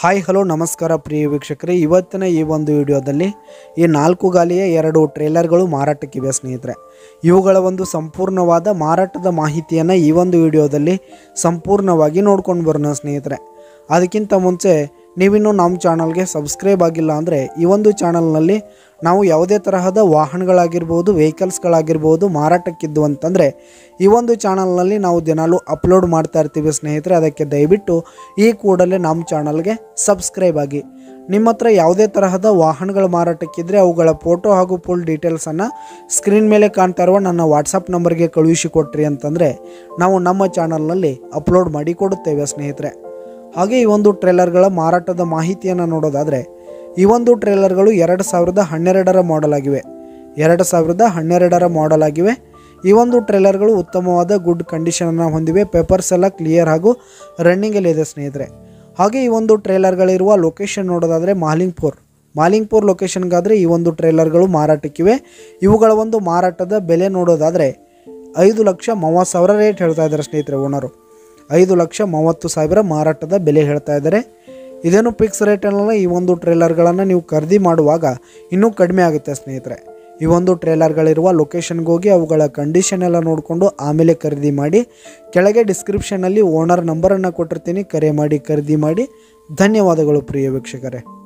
hi hello ನಮಸ್ಕಾರ ಪ್ರಿಯ ವೀಕ್ಷಕರೇ ಇವತ್ತಿನ ಈ ಒಂದು ವಿಡಿಯೋದಲ್ಲಿ ಈ ನಾಲ್ಕು ಗಾಲಿಯ ಎರಡು ಟ್ರೇಲರ್ಗಳು ಮಾರಾಟಕ್ಕಿವೆ ಸ್ನೇಹಿತರೆ ಇವುಗಳ ಒಂದು ಸಂಪೂರ್ಣವಾದ ಮಾರಾಟದ ಮಾಹಿತಿಯನ್ನು ಈ ಒಂದು ವಿಡಿಯೋದಲ್ಲಿ ಸಂಪೂರ್ಣವಾಗಿ ನೋಡ್ಕೊಂಡು ಬರೋಣ ಸ್ನೇಹಿತರೆ ಅದಕ್ಕಿಂತ ಮುಂಚೆ ನೀವಿನ್ನೂ ನಮ್ಮ ಚಾನಲ್ಗೆ ಸಬ್ಸ್ಕ್ರೈಬ್ ಆಗಿಲ್ಲ ಅಂದರೆ ಈ ಒಂದು ಚಾನಲ್ನಲ್ಲಿ ನಾವು ಯಾವುದೇ ತರಹದ ವಾಹನಗಳಾಗಿರ್ಬೋದು ವೆಹಿಕಲ್ಸ್ಗಳಾಗಿರ್ಬೋದು ಮಾರಾಟಕ್ಕಿದ್ದು ಅಂತಂದರೆ ಈ ಒಂದು ಚಾನಲ್ನಲ್ಲಿ ನಾವು ದಿನಾಲೂ ಅಪ್ಲೋಡ್ ಮಾಡ್ತಾ ಇರ್ತೀವಿ ಸ್ನೇಹಿತರೆ ಅದಕ್ಕೆ ದಯವಿಟ್ಟು ಈ ಕೂಡಲೇ ನಮ್ಮ ಚಾನಲ್ಗೆ ಸಬ್ಸ್ಕ್ರೈಬ್ ಆಗಿ ನಿಮ್ಮ ಹತ್ರ ಯಾವುದೇ ತರಹದ ವಾಹನಗಳ ಮಾರಾಟಕ್ಕಿದ್ರೆ ಅವುಗಳ ಫೋಟೋ ಹಾಗೂ ಫುಲ್ ಡೀಟೇಲ್ಸನ್ನು ಸ್ಕ್ರೀನ್ ಮೇಲೆ ಕಾಣ್ತಾ ಇರುವ ನನ್ನ ವಾಟ್ಸಪ್ ನಂಬರ್ಗೆ ಕಳುಹಿಸಿ ಕೊಟ್ರಿ ಅಂತಂದರೆ ನಾವು ನಮ್ಮ ಚಾನಲ್ನಲ್ಲಿ ಅಪ್ಲೋಡ್ ಮಾಡಿ ಕೊಡುತ್ತೇವೆ ಸ್ನೇಹಿತರೆ ಹಾಗೆ ಈ ಒಂದು ಟ್ರೇಲರ್ಗಳ ಮಾರಾಟದ ಮಾಹಿತಿಯನ್ನು ನೋಡೋದಾದರೆ ಈ ಒಂದು ಟ್ರೇಲರ್ಗಳು ಎರಡು ಸಾವಿರದ ಹನ್ನೆರಡರ ಮಾಡೆಲ್ ಆಗಿವೆ ಎರಡು ಸಾವಿರದ ಹನ್ನೆರಡರ ಮಾಡೆಲ್ ಆಗಿವೆ ಈ ಒಂದು ಟ್ರೇಲರ್ಗಳು ಉತ್ತಮವಾದ ಗುಡ್ ಕಂಡೀಷನನ್ನು ಹೊಂದಿವೆ ಪೇಪರ್ಸ್ ಎಲ್ಲ ಕ್ಲಿಯರ್ ಹಾಗೂ ರನ್ನಿಂಗಲ್ಲಿದೆ ಸ್ನೇಹಿತರೆ ಹಾಗೆ ಈ ಒಂದು ಟ್ರೇಲರ್ಗಳಿರುವ ಲೊಕೇಶನ್ ನೋಡೋದಾದರೆ ಮಾಲಿಂಗ್ಪುರ್ ಮಾಲಿಂಗ್ಪುರ್ ಲೊಕೇಶನ್ಗಾದರೆ ಈ ಒಂದು ಟ್ರೇಲರ್ಗಳು ಮಾರಾಟಕ್ಕಿವೆ ಇವುಗಳ ಒಂದು ಮಾರಾಟದ ಬೆಲೆ ನೋಡೋದಾದರೆ ಐದು ಲಕ್ಷ ಮೂವತ್ತು ಸಾವಿರ ರೇಟ್ ಹೇಳ್ತಾ ಇದ್ದಾರೆ ಸ್ನೇಹಿತರೆ ಓನರು ಐದು ಲಕ್ಷ ಮೂವತ್ತು ಸಾವಿರ ಮಾರಾಟದ ಬೆಲೆ ಹೇಳ್ತಾ ಇದ್ದಾರೆ ಇದೇನು ಫಿಕ್ಸ್ ರೇಟಲ್ಲ ಈ ಒಂದು ಟ್ರೇಲರ್ಗಳನ್ನು ನೀವು ಖರೀದಿ ಮಾಡುವಾಗ ಇನ್ನೂ ಕಡಿಮೆ ಆಗುತ್ತೆ ಸ್ನೇಹಿತರೆ ಈ ಒಂದು ಟ್ರೇಲರ್ಗಳಿರುವ ಲೊಕೇಶನ್ಗೆ ಹೋಗಿ ಅವುಗಳ ಕಂಡೀಷನ್ ಎಲ್ಲ ನೋಡಿಕೊಂಡು ಆಮೇಲೆ ಖರೀದಿ ಮಾಡಿ ಕೆಳಗೆ ಡಿಸ್ಕ್ರಿಪ್ಷನಲ್ಲಿ ಓನರ್ ನಂಬರನ್ನು ಕೊಟ್ಟಿರ್ತೀನಿ ಕರೆ ಮಾಡಿ ಖರೀದಿ ಮಾಡಿ ಧನ್ಯವಾದಗಳು ಪ್ರಿಯ ವೀಕ್ಷಕರೇ